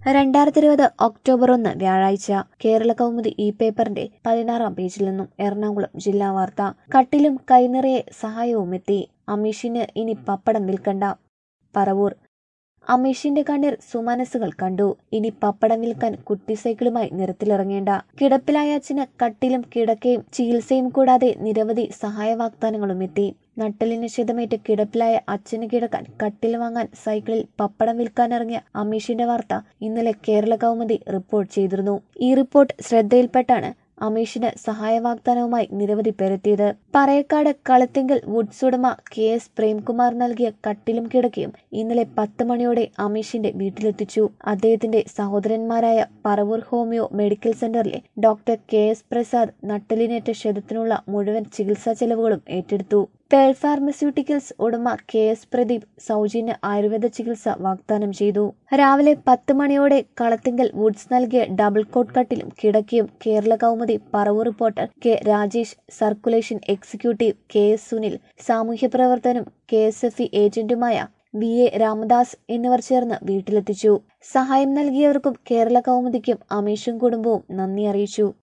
രണ്ടായിരത്തി ഇരുപത് ഒക്ടോബർ ഒന്ന് വ്യാഴാഴ്ച കേരള കൗമുദി ഈ പേപ്പറിന്റെ പതിനാറാം പേജിൽ നിന്നും എറണാകുളം ജില്ലാ വാർത്ത കട്ടിലും കൈനിറയെ സഹായവും എത്തി അമീഷിന് ഇനി പപ്പടം വിൽക്കണ്ട പറവൂർ അമീഷിന്റെ കണ്ണീർ സുമനസ്സുകൾ കണ്ടു ഇനി പപ്പടം വിൽക്കാൻ കുട്ടി സൈക്കിളുമായി നിരത്തിലിറങ്ങേണ്ട കിടപ്പിലായ അച്ഛന് കട്ടിലും കിടക്കയും ചികിത്സയും കൂടാതെ നിരവധി സഹായ വാഗ്ദാനങ്ങളും എത്തി നട്ടലിന് ക്ഷതമേറ്റ് കിടപ്പിലായ അച്ഛന് കിടക്കാൻ കട്ടിൽ വാങ്ങാൻ സൈക്കിളിൽ പപ്പടം വിൽക്കാനിറങ്ങിയ അമീഷിന്റെ വാർത്ത ഇന്നലെ കേരള കൗമുദി റിപ്പോർട്ട് ചെയ്തിരുന്നു ഈ റിപ്പോർട്ട് ശ്രദ്ധയിൽപ്പെട്ടാണ് അമീഷിന് സഹായ വാഗ്ദാനവുമായി നിരവധി പേരെത്തിയത് പറയക്കാട് കളത്തിങ്കൽ വുഡ്സ് ഉടമ കെ എസ് പ്രേംകുമാർ നൽകിയ കട്ടിലും കിടക്കയും ഇന്നലെ പത്ത് മണിയോടെ അമീഷിന്റെ വീട്ടിലെത്തിച്ചു അദ്ദേഹത്തിന്റെ സഹോദരന്മാരായ Paravur homeo medical centre doctor K S Prasad നട്ടലിനേറ്റ ക്ഷതത്തിനുള്ള മുഴുവൻ ചികിത്സാ ചെലവുകളും ഏറ്റെടുത്തു പേൾ ഫാർമസ്യൂട്ടിക്കൽസ് ഉടമ കെ എസ് പ്രദീപ് സൗജന്യ ആയുർവേദ ചികിത്സ വാഗ്ദാനം ചെയ്തു രാവിലെ പത്ത് മണിയോടെ കളത്തിങ്കൽ വുഡ്സ് നൽകിയ ഡബിൾ കോട്ട് കട്ടിലും കിടക്കയും Kerala Kaumudi Paravur reporter K Rajesh circulation executive K S Sunil സാമൂഹ്യ പ്രവർത്തനം കെ എസ് എഫ് ഇ ഏജന്റുമായ വി എ രാമദാസ് എന്നിവർ ചേർന്ന് വീട്ടിലെത്തിച്ചു സഹായം നൽകിയവർക്കും കേരള കൗമുദിക്കും അമീഷും കുടുംബവും നന്ദി അറിയിച്ചു